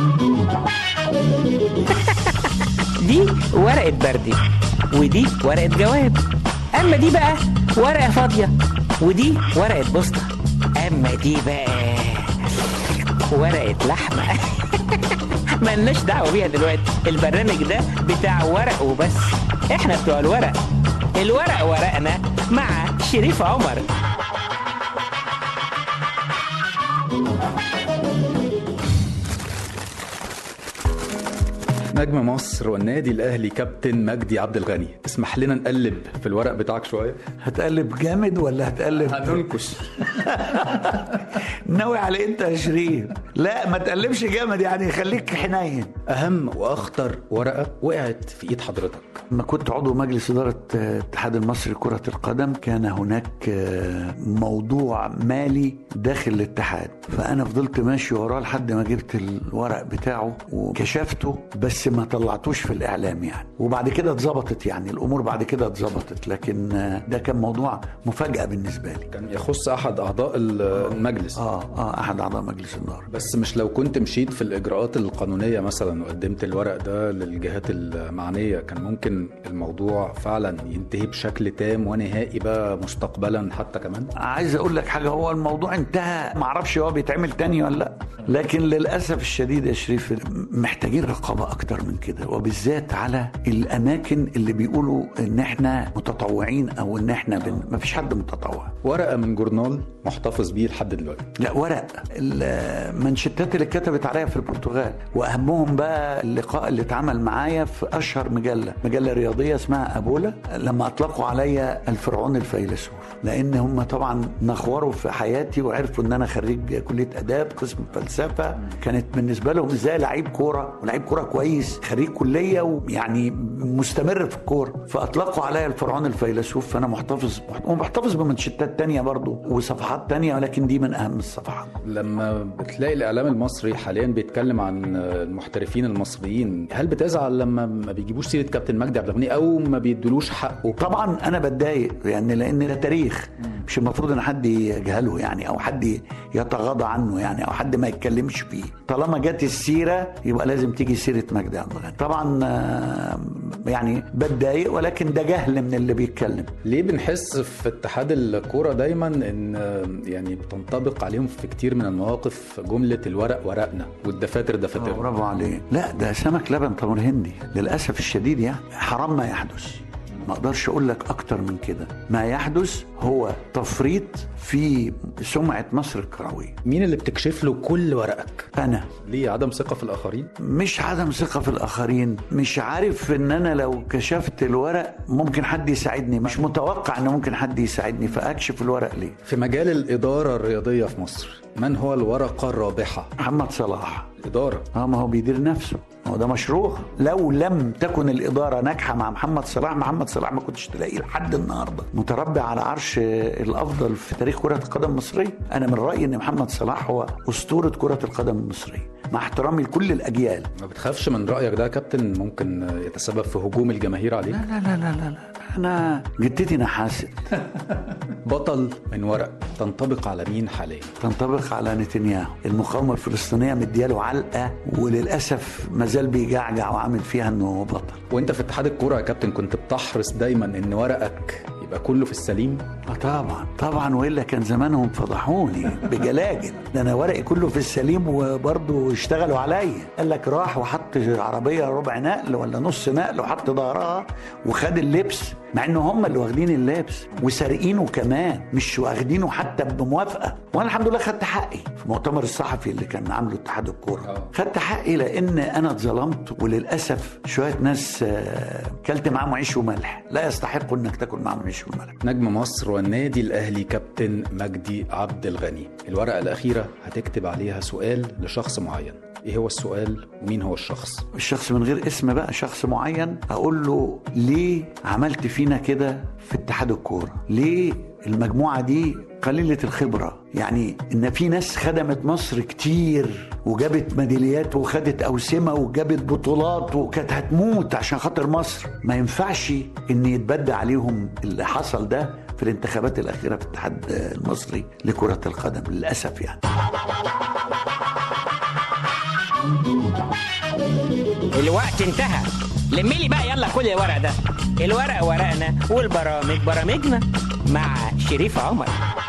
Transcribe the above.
دي ورقة بردي ودي ورقة جواب أما دي بقى ورقة فاضية ودي ورقة بوسطة أما دي بقى ورقة لحمة ملناش دعوة بيها دلوقتي البرنامج ده بتاع ورق وبس احنا بتوع الورق الورق ورقنا مع شريف عمر نجم مصر والنادي الاهلي كابتن مجدي عبد الغني تسمح لنا نقلب في الورق بتاعك شويه هتقلب جامد ولا هتقلب هننكش ناوي على انت يا شريف لا ما تقلبش جامد يعني خليك حنين اهم واخطر ورقه وقعت في ايد حضرتك لما كنت عضو مجلس إدارة الاتحاد المصري لكرة القدم كان هناك موضوع مالي داخل الاتحاد فأنا فضلت ماشي وراه لحد ما جبت الورق بتاعه وكشفته بس ما طلعتوش في الإعلام يعني وبعد كده اتظبطت يعني الأمور بعد كده اتظبطت لكن ده كان موضوع مفاجأة بالنسبة لي كان يخص احد اعضاء المجلس اه اه أحد أعضاء مجلس الإدارة بس مش لو كنت مشيت في الاجراءات القانونيه مثلا وقدمت الورق ده للجهات المعنيه كان ممكن الموضوع فعلا ينتهي بشكل تام ونهائي بقى مستقبلا حتى كمان عايز اقول لك حاجه هو الموضوع انتهى ما اعرفش هو بيتعمل تاني ولا لا لكن للاسف الشديد يا شريف محتاجين رقابه اكتر من كده وبالذات على الاماكن اللي بيقولوا ان احنا متطوعين او ان احنا بن... ما فيش حد متطوع ورقه من جورنال محتفظ بيه لحد دلوقتي لا ورق المانشيتات اللي اتكتبت عليا في البرتغال واهمهم بقى اللقاء اللي اتعمل معايا في اشهر مجله مجله رياضيه اسمها ابولا لما اطلقوا عليا الفرعون الفيلسوف لان هم طبعا نخوروا في حياتي وعرفوا ان انا خريج كليه اداب قسم فلسفه كانت بالنسبه لهم ازاي لعيب كوره ولعيب كوره كويس خريج كليه ويعني مستمر في الكوره فاطلقوا عليا الفرعون الفيلسوف فانا محتفظ ومحتفظ بمنشطات تانية برضو وصفحات تانية ولكن دي من اهم الصفحات لما بتلاقي الاعلام المصري حاليا بيتكلم عن المحترفين المصريين هل بتزعل لما ما بيجيبوش سيره كابتن مجدي عبد الغني او ما بيدولوش حقه طبعا انا بتضايق يعني لان ده تاريخ مش المفروض ان حد يجهله يعني او حد يتغاضى عنه يعني او حد ما يتكلمش فيه طالما جت السيره يبقى لازم تيجي سيره مجدي عبد الغني طبعا يعني بتضايق ولكن ده جهل من اللي بيتكلم ليه بنحس في اتحاد الكوره دايما ان يعني بتنطبق عليهم في كتير من المواقف جمله الورق ورقنا والدفاتر دفاتر برافو عليك لا ده سمك لبن تمر هندي للاسف الشديد يعني حرام ما يحدث ما اقدرش اقول لك اكتر من كده ما يحدث هو تفريط في سمعه مصر الكرويه مين اللي بتكشف له كل ورقك انا ليه عدم ثقه في الاخرين مش عدم ثقه في الاخرين مش عارف ان انا لو كشفت الورق ممكن حد يساعدني مش متوقع ان ممكن حد يساعدني فاكشف الورق ليه في مجال الاداره الرياضيه في مصر من هو الورقه الرابحه محمد صلاح الاداره اه ما هو بيدير نفسه هو ده مشروع لو لم تكن الإدارة ناجحة مع محمد صلاح محمد صلاح ما كنتش تلاقيه لحد النهاردة متربع على عرش الأفضل في تاريخ كرة القدم المصرية أنا من رأيي أن محمد صلاح هو أسطورة كرة القدم المصرية مع احترامي لكل الأجيال ما بتخافش من رأيك ده يا كابتن ممكن يتسبب في هجوم الجماهير عليك لا لا لا لا لا, لا. أنا جدتي نحاست بطل من ورق تنطبق على مين حاليا تنطبق على نتنياهو المقاومة الفلسطينية مدياله علقة وللأسف ما زال بيجعجع وعامل فيها انه بطل وانت في اتحاد الكوره يا كابتن كنت بتحرص دايما ان ورقك يبقى كله في السليم اه طبعا طبعا والا كان زمانهم فضحوني بجلاجل ده انا ورقي كله في السليم وبرضه اشتغلوا عليا قال لك راح وحط عربيه ربع نقل ولا نص نقل وحط ظهرها وخد اللبس مع ان هم اللي واخدين اللبس وسارقينه كمان مش واخدينه حتى بموافقه وانا الحمد لله خدت حقي في المؤتمر الصحفي اللي كان عامله اتحاد الكوره خدت حقي لان انا اتظلمت وللاسف شويه ناس كلت معاهم عيش وملح لا يستحقوا انك تاكل معاهم عيش وملح نجم مصر والنادي الاهلي كابتن مجدي عبد الغني الورقه الاخيره هتكتب عليها سؤال لشخص معين ايه هو السؤال ومين هو الشخص الشخص من غير اسم بقى شخص معين اقول له ليه عملت فينا كده في اتحاد الكوره ليه المجموعه دي قليله الخبره يعني ان في ناس خدمت مصر كتير وجابت ميداليات وخدت اوسمه وجابت بطولات وكانت هتموت عشان خاطر مصر ما ينفعش ان يتبدى عليهم اللي حصل ده في الانتخابات الاخيره في الاتحاد المصري لكره القدم للاسف يعني الوقت انتهى لمي لي بقى يلا كل الورق ده الورق ورقنا والبرامج برامجنا مع شريف عمر